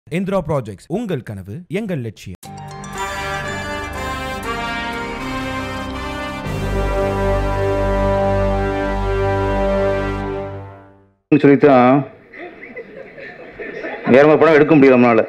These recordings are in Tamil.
இந்திரா ப்ராஜெக்ட்ஸ் உங்கள் கனவு எங்கள் லட்சியம் சொல்லித்தான் வேற மாதிரி படம் எடுக்க முடியல நம்மளால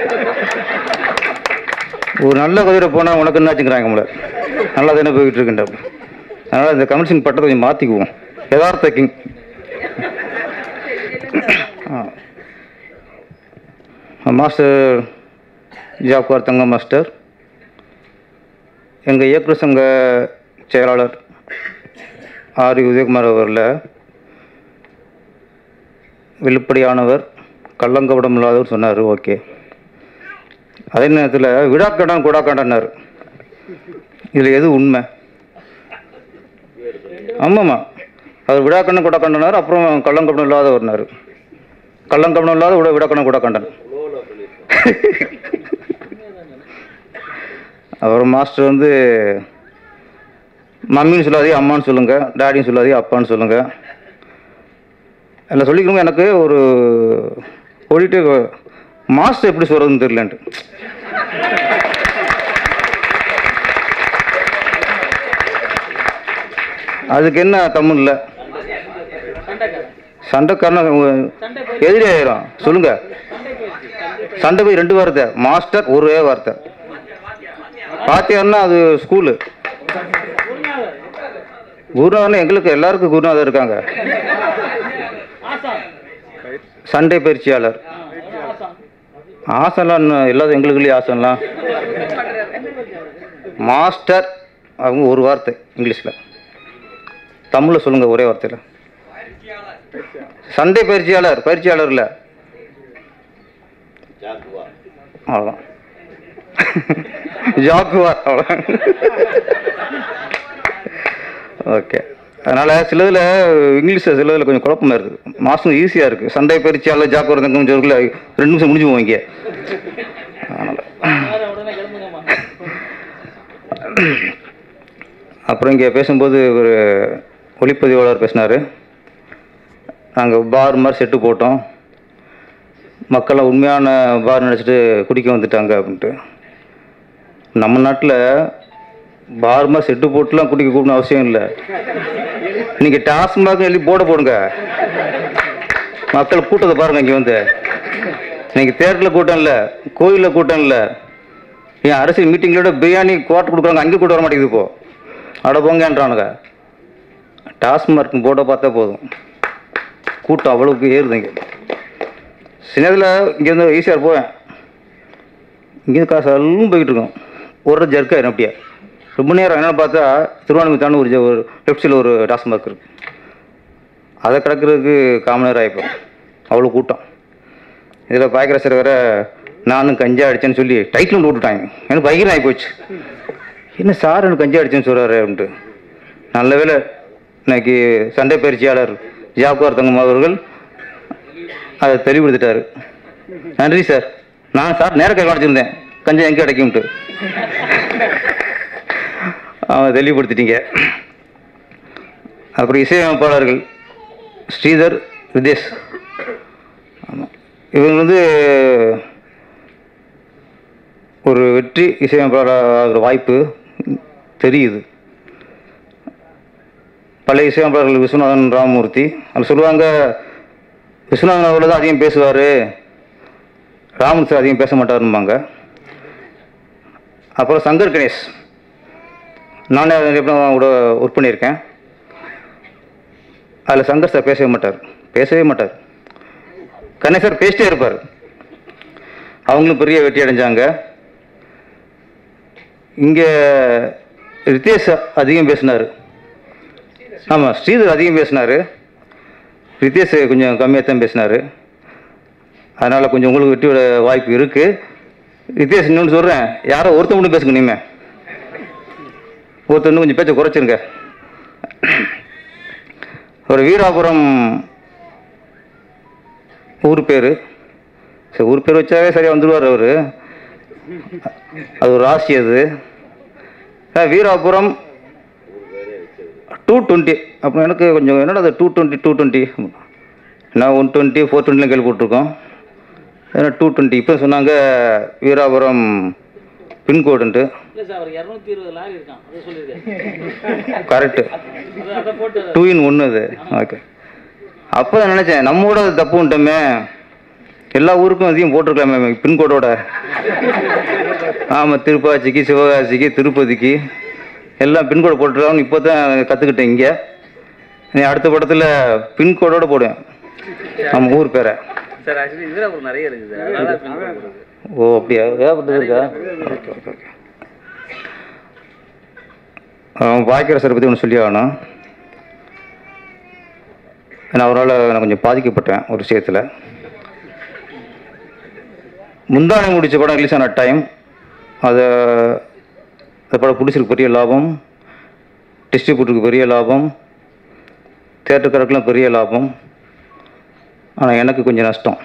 ஒரு நல்ல குதிரை போனால் உனக்கு என்னாச்சுங்கிறாங்க நம்மள நல்லா தானே போய்கிட்டு இருக்குன்ற அதனால் இந்த கமிஷன் பட்டத்தை கொஞ்சம் மாற்றிக்குவோம் யதார்த்த கிங் மாஸ்டர் ஜாப்கார் தங்க மாஸ்டர் எங்கள் இயக்குநர் சங்க செயலாளர் ஆர் உதயகுமார் அவரில் வெளிப்படையானவர் கள்ளங்கபடம் இல்லாதவர் சொன்னார் ஓகே அதே நேரத்தில் விழாக்கடன் கூடாக்கண்டனார் இதில் எது உண்மை ஆமாம்மா அவர் விழாக்கண்ணன் கூடாக்கண்டனார் அப்புறம் கள்ளங்கபடம் இல்லாதவர்னார் கள்ளங்கபடம் இல்லாத விட விழாக்கண்ணன் கூடாக்கண்டன் அவர் மாஸ்டர் வந்து மம்மின்னு சொல்லாதே அம்மான்னு சொல்லுங்கள் டாடின்னு சொல்லாதே அப்பான்னு சொல்லுங்கள் அதில் சொல்லிக்கணும் எனக்கு ஒரு ஓடிட்டு மாஸ்டர் எப்படி சொல்கிறதுன்னு தெரியலன்ட்டு அதுக்கு என்ன தமிழ்ல சண்டைக்காரன எதிரி ஆயிரும் சொல்லுங்க சண்டை போய் ரெண்டு வார்த்தை மாஸ்டர் ஒரே வார்த்தை பாத்தியாருன்னா அது ஸ்கூலு குருநாதன் எங்களுக்கு எல்லாருக்கும் குருநாதர் இருக்காங்க சண்டை பயிற்சியாளர் ஆசன்லாம் இன்னும் இல்லாத எங்களுக்கு இல்லையா ஆசன்லாம் மாஸ்டர் அவங்க ஒரு வார்த்தை இங்கிலீஷில் தமிழில் சொல்லுங்கள் ஒரே வார்த்தையில் சண்டை பயிற்சியாளர் பயிற்சியாளர் இல்லை அவ்வளோதான் ஜாக்குவார் அவ்வளோ ஓகே அதனால் சிலதில் இங்கிலீஷில் சிலதில் கொஞ்சம் குழப்பமாக இருக்குது மாதம் ஈஸியாக இருக்குது சண்டை பயிற்சியாளர் ஜாக்குவார் தங்கம் சொல்ல ரெண்டு நிமிஷம் முடிஞ்சு போவீங்க அதனால் அப்புறம் இங்கே பேசும்போது ஒரு ஒளிப்பதிவாளர் பேசினார் நாங்கள் பார் மாதிரி செட்டு போட்டோம் மக்களை உண்மையான பார் நினச்சிட்டு குடிக்க வந்துட்டாங்க அப்படின்ட்டு நம்ம நாட்டில் பார் மாதிரி செட்டு போட்டுலாம் குடிக்க கூப்பிடணும் அவசியம் இல்லை நீங்கள் டாஸ்மாக் எழுதி போட போடுங்க மக்கள் கூட்டத்தை பாருங்க இங்கே வந்து இன்னைக்கு தேட்டரில் கூட்டம் இல்லை கோயிலில் கூட்டம் இல்லை ஏன் அரசியல் மீட்டிங்களோட பிரியாணி கோட்டை கொடுக்குறாங்க அங்கே கூட்ட வர மாட்டேங்குது இப்போ அட போங்கன்றானுங்க டாஸ்மார்க் போட பார்த்தா போதும் கூட்டம் அவ்வளவுக்கு ஏறுது இங்கே சின்னதில் இங்கேருந்து ஈஸியாக போவேன் இங்கேருந்து காசு எல்லாம் போய்கிட்டு இருக்கோம் ஒரு ஜர்க்காயிரும் அப்படியே ரொம்ப நேரம் என்னென்னு பார்த்தா திருவானூர் தாண்டி ஒரு ஜ- ஒரு லெஃப்ட் சைடில் ஒரு டாஸ்மார்க் இருக்கு அதை கிடக்கிறதுக்கு காமன் நேரம் ஆகிப்போம் அவ்வளோ கூட்டம் இதில் பாய்க்கிற வேற நானும் கஞ்சா அடிச்சேன்னு சொல்லி டைட்டில் ஒன்று விட்டுட்டாங்க எனக்கு பயங்கரம் ஆகி போச்சு என்ன சார் எனக்கு கஞ்சா அடிச்சேன்னு சொல்கிறாரு அப்படின்ட்டு நல்ல வேளை இன்னைக்கு சண்டை பயிற்சியாளர் ஜாக்குவார் தங்கம் அவர்கள் அதை தெளிவுபடுத்திட்டாரு நன்றி சார் நான் சார் நேர கை காமிச்சிருந்தேன் கஞ்சா எங்கே கிடைக்கும்ட்டு அவன் தெளிவுபடுத்திட்டீங்க அப்புறம் இசையமைப்பாளர்கள் ஸ்ரீதர் ரிதேஷ் ஆமாம் இவங்க வந்து ஒரு வெற்றி இசையமைப்பாளர் ஆகிற வாய்ப்பு தெரியுது பழைய இசையமைப்பாளர்கள் விஸ்வநாதன் ராமமூர்த்தி அதில் சொல்லுவாங்க விஸ்வநாதன் அவர்கள் தான் அதிகம் பேசுவார் ராமன் சார் அதிகம் பேச மாட்டாரும்பாங்க அப்புறம் சங்கர் கணேஷ் நானே எப்படி கூட ஒர்க் பண்ணியிருக்கேன் அதில் சங்கர் சார் பேசவே மாட்டார் பேசவே மாட்டார் கணேஷ் சார் பேசிட்டே இருப்பார் அவங்களும் பெரிய வெற்றி அடைஞ்சாங்க இங்கே ரித்தேஷ் அதிகம் பேசினார் ஆமாம் ஸ்ரீதர் அதிகம் பேசினார் ரித்தேஷ் கொஞ்சம் கம்மியாக தான் பேசினார் அதனால் கொஞ்சம் உங்களுக்கு வெற்றியோட வாய்ப்பு இருக்குது ரித்தேஷ் இன்னொன்று சொல்கிறேன் யாரோ ஒருத்தன் மட்டும் பேசுங்க நீமே ஒருத்தர் இன்னும் கொஞ்சம் பேச்சை குறைச்சிருங்க ஒரு வீராபுரம் ஊர் பேர் சரி ஊர் பேர் வச்சாவே சரியாக வந்துடுவார் அவர் அது ஒரு ராசி அது அஹ் வீராபுரம் டூ டுவெண்ட்டி அப்புறம் எனக்கு கொஞ்சம் என்னடா அது டூ டுவெண்ட்டி டூ டுவெண்ட்டி நான் ஒன் டுவெண்ட்டி ஃபோர் டுவெண்ட்டிலாம் கேள்விப்பட்டிருக்கோம் ஏன்னா டூ டுவெண்ட்டி இப்போ சொன்னாங்க வீராபுரம் பின்கோடுன்ட்டு இல்லை சார் அவர் இரநூத்தி இருபது லாரி இருக்கான் அதை சொல்லியிருக்காரு கரெக்டு அதை அதை போட்டு டூ இன் ஒன்று அது ஓகே அப்போ தான் நினச்சேன் நம்மோட அது தப்பு உண்டமே எல்லா ஊருக்கும் அதையும் போட்டிருக்கலாமே பின்கோடோட ஆமாம் திருப்பாச்சிக்கு சிவகாசிக்கு திருப்பதிக்கு எல்லாம் பின்கோடு போட்டிருக்காங்க இப்போ தான் கற்றுக்கிட்டேன் இங்கே நீ அடுத்த படத்தில் பின்கோடோட போடுவேன் நம்ம ஊர் பேரை சார் ஆக்சுவலி வீராபுரம் நிறைய இருக்குது சார் அதனால பின் போடுறது. ஓ அப்படியா ஏகப்பட்டது இருக்கா ஓகே ஓகே ஓகே பாக்கியரசரை பற்றி ஒன்று சொல்லி ஆகணும் நான் அவரால் நான் கொஞ்சம் பாதிக்கப்பட்டேன் ஒரு விஷயத்தில் முந்தானை முடிச்ச படம் ரிலீஸ் ஆன டைம் அதை அந்த படம் பிடிச்சிருக்கு பெரிய லாபம் டிஸ்ட்ரிபியூட்டருக்கு பெரிய லாபம் தேட்டருக்காரருக்குலாம் பெரிய லாபம் ஆனால் எனக்கு கொஞ்சம் நஷ்டம்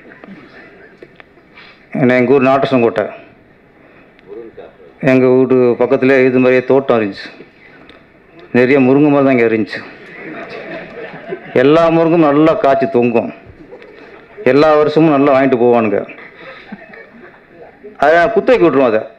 ஏன்னா எங்கள் ஊர் நாட்டசங்கோட்டை எங்கள் வீட்டு பக்கத்தில் இது மாதிரியே தோட்டம் இருந்துச்சு நிறைய முருங்கை மரம் தான் இங்கே இருந்துச்சு எல்லா முருங்கும் நல்லா காய்ச்சி தொங்கும் எல்லா வருஷமும் நல்லா வாங்கிட்டு போவானுங்க அதை நான் குத்தகைக்கு விட்ருவோம் அதை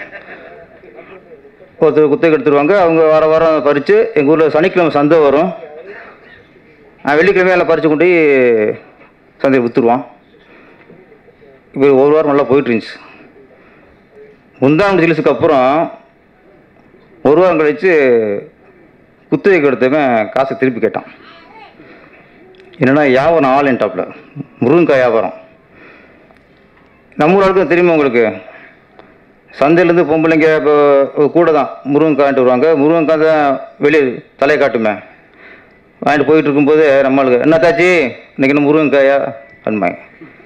ஒருத்தர் குத்தகைக்கு எடுத்துருவாங்க அவங்க வார வாரம் பறித்து எங்கள் ஊரில் சனிக்கிழமை சந்தை வரும் நான் வெள்ளிக்கிழமை எல்லாம் பறித்து கொண்டு போய் சந்தையில் விற்றுருவான் இப்போ ஒரு வாரம் நல்லா போயிட்டு இருந்துச்சு முந்தாண்டு ஜிலிஸுக்கு அப்புறம் ஒரு வாரம் கழித்து குத்தகைக்கு எடுத்தவன் காசை திருப்பி கேட்டான் என்னன்னா வியாபாரம் ஆல் டாப்பில் முருங்கக்காய் வியாபாரம் நம்ம ஊருக்கு தெரியுமா உங்களுக்கு சந்தையிலேருந்து பொம்பளைங்க இப்போ கூட தான் முருங்கைக்காய்ட்டு வருவாங்க முருங்கைக்காய் தான் வெளியே தலையை காட்டுமே வாங்கிட்டு போயிட்டு இருக்கும்போது நம்மளுக்கு என்ன தாச்சி இன்னைக்கு என்ன முருங்கைக்காயா அன்பாங்க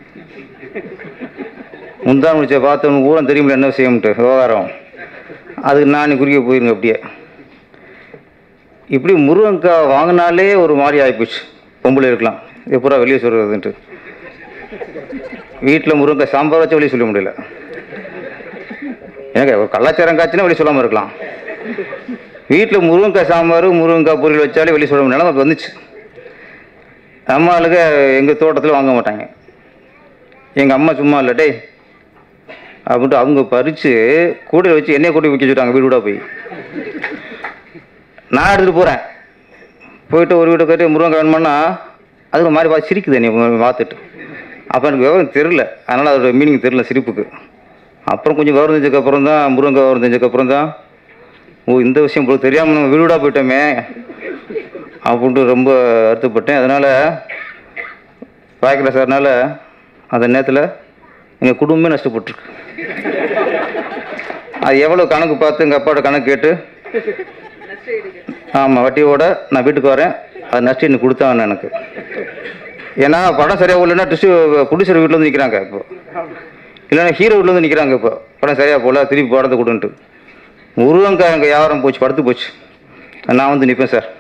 முந்தா முடிச்ச பார்த்தவனுக்கு ஊரம் தெரியுமில்ல என்ன விஷயம்ட்டு விவகாரம் அதுக்கு நான் குறுக்க போயிருங்க அப்படியே இப்படி முருங்கக்காய் வாங்கினாலே ஒரு மாதிரி ஆகிப்போச்சு பொம்பளை இருக்கலாம் எப்பூரா வெளியே சொல்கிறதுன்ட்டு வீட்டில் முருங்கக்காய் சாம்பார் வச்சு வெளியே சொல்ல முடியல ஏங்க ஒரு கலாச்சாரம் காய்ச்சினா வெளியே சொல்லாமல் இருக்கலாம் வீட்டில் முருங்கக்காய் சாம்பார் முருங்கக்காய் பொரியல் வச்சாலே வெளியே சொல்ல முடியல அது வந்துச்சு நம்ம ஆளுங்க எங்கள் தோட்டத்தில் வாங்க மாட்டாங்க எங்கள் அம்மா சும்மா இல்லை டேய் அப்படின்ட்டு அவங்க பறித்து கூடையில் வச்சு என்னைய கூட்டி வைக்க வச்சுட்டாங்க வீடு வீடாக போய் நான் எடுத்துகிட்டு போகிறேன் போயிட்டு ஒரு வீட்டை கட்டி முருங்கக்காய் வேணுமான்னா அது ஒரு மாதிரி பார்த்து சிரிக்குது நீ பார்த்துட்டு அப்போ எனக்கு விவரம் தெரில அதனால் அதோட மீனிங் தெரில சிரிப்புக்கு அப்புறம் கொஞ்சம் விவரம் தெரிஞ்சதுக்கப்புறம் தான் முருங்கக்காய் விவரம் தெரிஞ்சதுக்கப்புறம் தான் ஓ இந்த விஷயம் போல தெரியாமல் நம்ம வீடு வீடாக போயிட்டோமே அப்படின்ட்டு ரொம்ப வருத்தப்பட்டேன் அதனால் பாய்க்கல சார்னால அந்த நேரத்தில் எங்கள் குடும்பமே நஷ்டப்பட்டுருக்கு அது எவ்வளோ கணக்கு பார்த்து எங்கள் அப்பாவோட கணக்கு கேட்டு ஆமாம் வட்டியோட நான் வீட்டுக்கு வரேன் அது நஷ்டம் எனக்கு கொடுத்தாங்க எனக்கு ஏன்னா படம் சரியாக இல்லைன்னா டிஸ்ட்ரி ப்ரொடியூசர் வீட்டில் வந்து நிற்கிறாங்க இப்போ இல்லைன்னா ஹீரோ வீட்டில் வந்து நிற்கிறாங்க இப்போ படம் சரியாக போகல திருப்பி படத்தை கொடுன்ட்டு முருகங்காய் எங்கள் வியாபாரம் போச்சு படுத்து போச்சு நான் வந்து நிற்பேன் சார்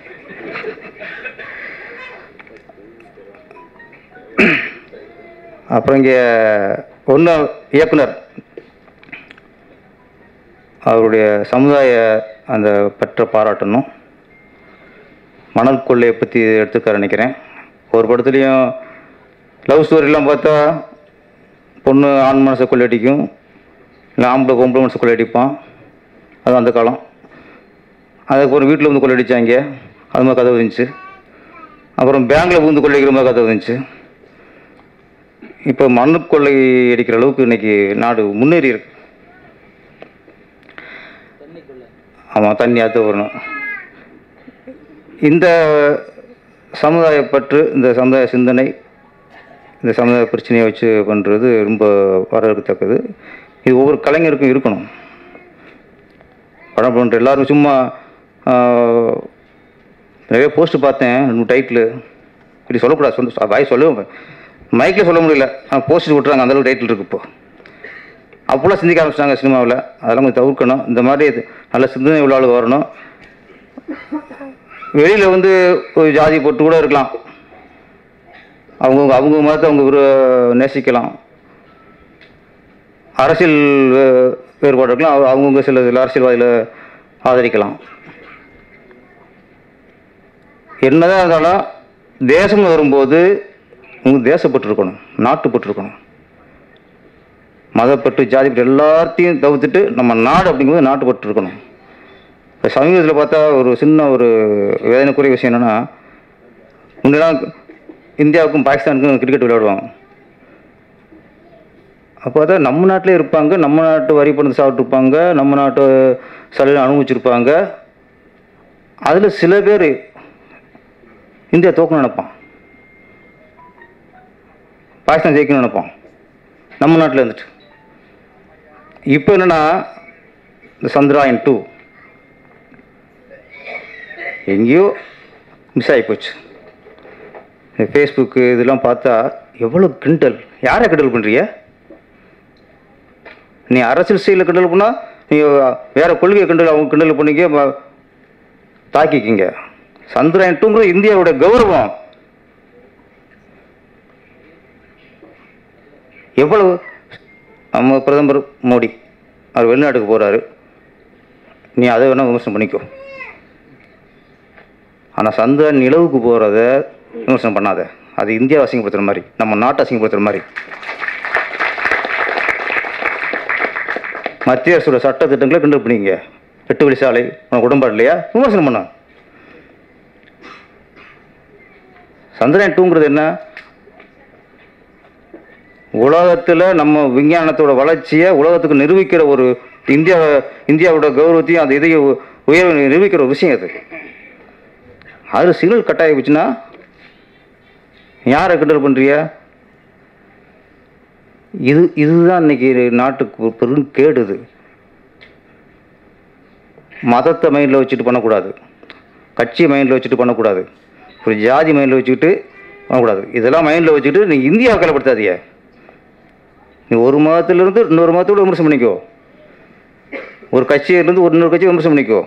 அப்புறம் இங்கே ஒன்று இயக்குனர் அவருடைய சமுதாய அந்த பற்ற பாராட்டணும் மணல் கொள்ளையை பற்றி எடுத்துக்கார நினைக்கிறேன் ஒரு படத்துலையும் லவ் ஸ்டோரிலாம் பார்த்தா பொண்ணு ஆண் மனசை கொள்ளையடிக்கும் இல்லை ஆம்பளை பொம்பளை மனசை கொள்ளையடிப்பான் அது அந்த காலம் அதுக்கு ஒரு வீட்டில் வந்து கொள்ளையடிச்சாங்க அது மாதிரி கதை இருந்துச்சு அப்புறம் பேங்கில் பூந்து கொள்ளைக்கிற மாதிரி கதை இருந்துச்சு இப்போ மண்ணு கொள்ளை அடிக்கிற அளவுக்கு இன்னைக்கு நாடு முன்னேறி இருக்கு தண்ணிக்குள்ள ஆமாம் தண்ணி ஆற்று வரணும் இந்த சமுதாய பற்று இந்த சமுதாய சிந்தனை இந்த சமுதாய பிரச்சனையை வச்சு பண்ணுறது ரொம்ப வரவேற்கத்தக்கது இது ஒவ்வொரு கலைஞருக்கும் இருக்கணும் படம் பண்ணுற எல்லாரும் சும்மா ஆஹ், நிறைய போஸ்ட் பார்த்தேன் ரெண்டு டைட்டில் இப்படி சொல்லக்கூடாது சொல்ல வாய் சொல்ல மைக்கில் சொல்ல முடியல போஸ்ட் விட்டுறாங்க அந்தளவுக்கு டைட்டில் இருக்கு இப்போ அப்போல்லாம் சிந்திக்க ஆரம்பிச்சிட்டாங்க சினிமாவில் அதெல்லாம் கொஞ்சம் தவிர்க்கணும் இந்த மாதிரி இது நல்ல சிந்தனை உள்ள ஆளு வரணும் வெளியில் வந்து ஒரு ஜாதி போட்டு கூட இருக்கலாம் அவங்கவுங்க அவங்க மதத்தை அவங்க விரு- நேசிக்கலாம் அரசியல் வே- வேறுபாடு இருக்கலாம் அவங்க- அவங்கவுங்க சில சில அரசியல்வாதிகளை ஆதரிக்கலாம் என்னதான் இருந்தாலும் தேசம்னு வரும்போது உங்க தேசப்பட்டு இருக்கணும் நாட்டுப்பட்டு இருக்கணும் மதப்பற்று ஜாதிப்பற்று எல்லாத்தையும் தவிர்த்துட்டு நம்ம நாடு அப்படிங்கும்போது நாட்டுப்பற்று இருக்கணும் இப்போ சமீபத்தில் பார்த்தா ஒரு சின்ன ஒரு வேதனைக்குரிய விஷயம் என்னென்னா முன்னெல்லாம் இந்தியாவுக்கும் பாகிஸ்தானுக்கும் கிரிக்கெட் விளையாடுவாங்க அப்போ தான் நம்ம நாட்டிலே இருப்பாங்க நம்ம நாட்டு வரி பணத்தை சாப்பிட்ருப்பாங்க நம்ம நாட்டு சலுகை அனுபவிச்சிருப்பாங்க அதில் சில பேர் இந்தியா தோக்கணும்னு நினைப்பான் பாகிஸ்தான் ஜெயிக்கணும்னு நினைப்பான் நம்ம நாட்டில் இருந்துட்டு இப்போ என்னென்னா இந்த சந்திராயன் டூ எங்கேயோ மிஸ் ஆகி போச்சு இந்த ஃபேஸ்புக்கு இதெல்லாம் பார்த்தா எவ்வளோ கிண்டல் யாரை கிண்டல் பண்ணுறிய நீ அரசியல் செயலில் கிண்டல் பண்ணால் நீ வேற கொள்கையை கிண்டல் அவங்க கிண்டல் பண்ணிக்க ம- தாக்கிக்கிங்க சந்திராயன் டூங்கிறது இந்தியாவோட கௌரவம் எவ்வளவு நம்ம பிரதமர் மோடி அவர் வெளிநாட்டுக்கு போகிறாரு நீ அதை வேணால் விமர்சனம் பண்ணிக்கோ ஆனால் சந்திரன் நிலவுக்கு போகிறத விமர்சனம் பண்ணாத அது இந்தியா அசிங்கப்படுத்துகிற மாதிரி நம்ம நாட்டை அசிங்கப்படுத்துகிற மாதிரி மத்திய அரசோட சட்ட திட்டங்களை கிண்டல் பண்ணிங்க எட்டு வழி சாலை உனக்கு உடன்பாடு இல்லையா விமர்சனம் பண்ண சந்திரன் டூங்கிறது என்ன உலகத்தில் நம்ம விஞ்ஞானத்தோட வளர்ச்சியை உலகத்துக்கு நிரூபிக்கிற ஒரு இந்தியா இந்தியாவோட கௌரவத்தையும் அந்த இதையும் உயர்வை நிரூபிக்கிற ஒரு விஷயம் அது அதில் சிக்னல் கட் ஆகி போச்சுன்னா யாரை கிண்டல் பண்ணுறிய இது இதுதான் இன்னைக்கு நாட்டுக்கு ஒரு பெரும் கேடு இது மதத்தை மைண்டில் வச்சுட்டு பண்ணக்கூடாது கட்சி மைண்டில் வச்சுட்டு பண்ணக்கூடாது ஒரு ஜாதி மைண்டில் வச்சுக்கிட்டு பண்ணக்கூடாது இதெல்லாம் மைண்டில் வச்சுக்கிட்டு நீ இந்தியாவை கலப்படுத்தாதீங்க நீ ஒரு மதத்திலிருந்து இன்னொரு மதத்தோட விமர்சனம் பண்ணிக்கோ ஒரு கட்சியிலிருந்து ஒரு இன்னொரு கட்சி விமர்சனம் பண்ணிக்கோ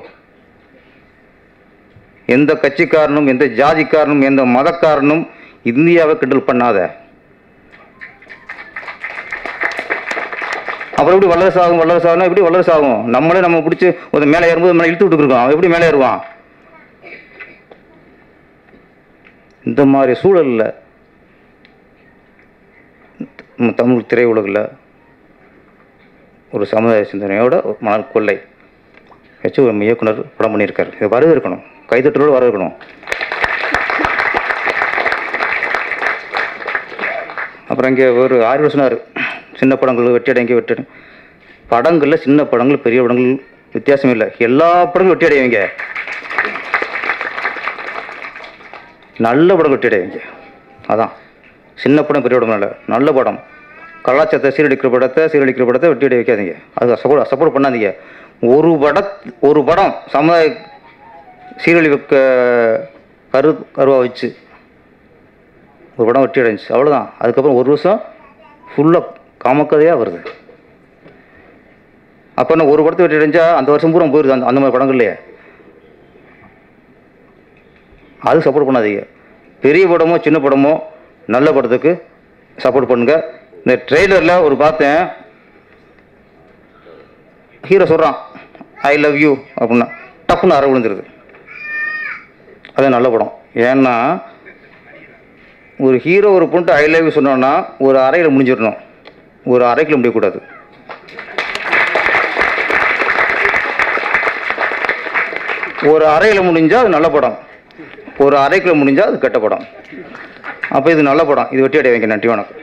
எந்த கட்சிக்காரனும் எந்த ஜாதிக்காரனும் எந்த மதக்காரனும் இந்தியாவை கிண்டல் பண்ணாத அப்புறம் எப்படி வல்லரசு ஆகும் வல்லரசு ஆகும்னா எப்படி வல்லரசு ஆகும் நம்மளே நம்ம பிடிச்சி ஒரு மேலே ஏறும்போது மேலே இழுத்து விட்டுருக்கோம் அவன் எப்படி மேலே ஏறுவான் இந்த மாதிரி சூழலில் நம்ம தமிழ் திரையுலகில் ஒரு சமுதாய சிந்தனையோட ஒரு மணல் கொள்ளை வச்சு ஒரு இயக்குனர் படம் பண்ணியிருக்காரு இது வரவே இருக்கணும் கைதட்டலோடு வர இருக்கணும் அப்புறம் இங்கே ஒரு ஆறு சொன்னார் சின்ன படங்கள் வெற்றி அடைங்க வெற்றி அடை படங்களில் சின்ன படங்கள் பெரிய படங்கள் வித்தியாசம் இல்லை எல்லா படங்களும் வெற்றி அடைவீங்க நல்ல படம் வெற்றி அடைவீங்க அதான் சின்ன படம் பெரிய படம் இல்லை நல்ல படம் கலாச்சாரத்தை சீரழிக்கிற படத்தை சீரழிக்கிற படத்தை வெற்றி அடைய வைக்காதீங்க அது சப்போர்ட் சப்போர்ட் பண்ணாதீங்க ஒரு பட ஒரு படம் சமுதாய சீரழிவுக்க கரு கருவாக வச்சு ஒரு படம் வெற்றி அடைஞ்சிச்சு அவ்வளோதான் அதுக்கப்புறம் ஒரு வருஷம் ஃபுல்லாக காமக்கதையாக வருது அப்போ என்ன ஒரு படத்தை வெற்றி அடைஞ்சா அந்த வருஷம் பூரா போயிருது அந்த அந்த மாதிரி படங்கள்லையே அது சப்போர்ட் பண்ணாதீங்க பெரிய படமோ சின்ன படமோ நல்ல படத்துக்கு சப்போர்ட் பண்ணுங்க இந்த ட்ரெய்லரில் ஒரு பார்த்தேன் ஹீரோ சொல்கிறான் ஐ லவ் யூ அப்படின்னா டப்புன்னு அரை விழுந்துருது அது நல்ல படம் ஏன்னா ஒரு ஹீரோ ஒரு பொண்ணு ஐ லவ் யூ சொன்னோன்னா ஒரு அறையில் முடிஞ்சிடணும் ஒரு அரைக்கில் முடியக்கூடாது ஒரு அறையில் முடிஞ்சால் அது நல்ல படம் ஒரு அரைக்கில் முடிஞ்சால் அது கெட்ட படம் அப்போ இது நல்ல படம் இது வெட்டி அடைய வைங்க நன்றி வணக்கம்